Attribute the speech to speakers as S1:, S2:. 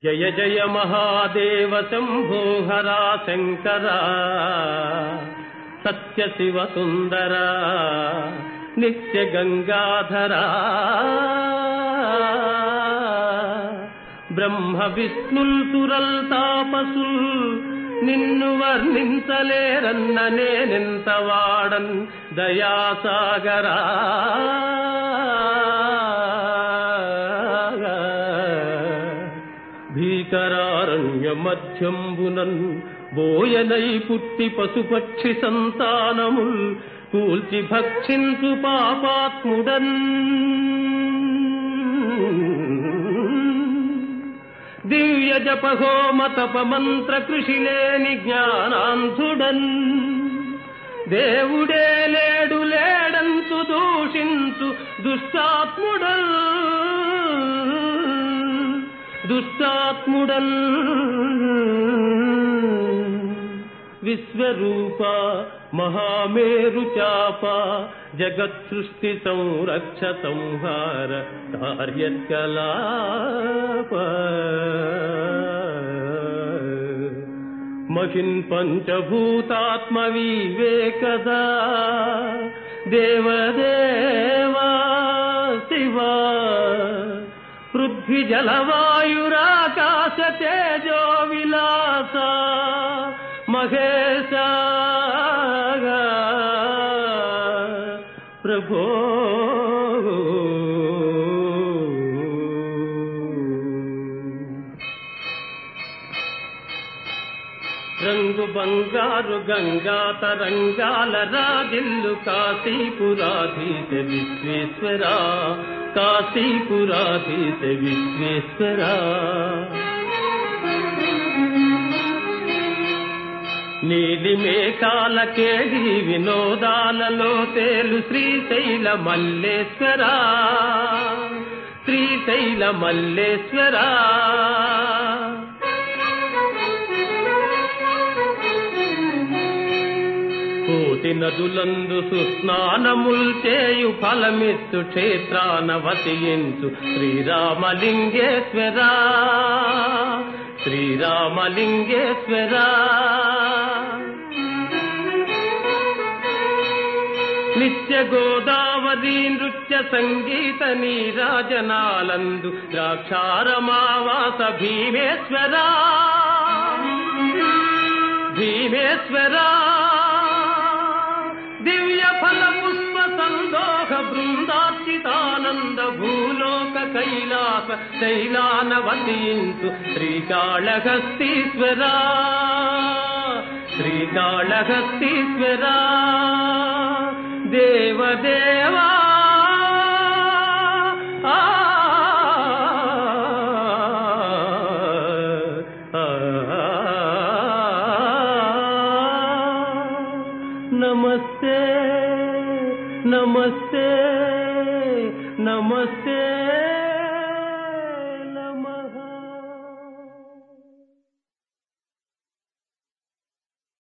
S1: జయ జయ మహాదేవ శంభో హరా శంకర సత్య శివ సుందర నిత్య గంగాధర బ్రహ్మ విష్ణుల్ సురల్ తాపసుల్ నిన్ను వర్ణించలేరన్న నేనెంత వాడన్ దయాసాగరా భీకరారణ్య మధ్యంబునన్ బోయనై పుట్టి పశుపక్షి సంతానముల్ కూల్చి భక్షించు పాపాత్ముడన్ దివ్య జపహోమ తప మంత్ర కృషి లేని జ్ఞానాంధుడన్ దేవుడే లేడు లేడంచు దూషించు దుష్టాత్ముడల్ దుష్టాత్ముడల్ విశ్వరూప మహామేరు చాప జగత్ సృష్టి సంరక్ష సంహార కార్యకలాప మహిన్ పంచభూతాత్మ వివేకదా దేవదేవా శివా పృథ్వీ జలవాయురాకాశ తేజో విలాస మహేశ ప్రభో రంగు బంగారు గంగా తరంగాల రాజిల్లు కాశీపురాధీశ విశ్వేశ్వర కాశీపురాధీశ విశ్వేశ్వర నీలి మేఘాల కేడి వినోదాలలో తేలు శ్రీశైల మల్లేశ్వర శ్రీశైల మల్లేశ్వర కోటి నదులందు సుస్నానముల్ చేయు ఫలమిత్తు క్షేత్రాన వసించు శ్రీరామలింగేశ్వర శ్రీరామలింగేశ్వర నిత్య గోదావరి నృత్య సంగీత నీరాజనాలందు ద్రాక్షారమావాస భీమేశ్వర భీమేశ్వర దివ్య ఫల పుష్ప సందోహ బృందార్చితానంద భూలోక కైలాస శైలాన వసించు శ్రీకాళహస్తీశ్వర శ్రీకాళహస్తీశ్వర దేవదేవా ఆ నమస్తే నమస్తే నమస్తే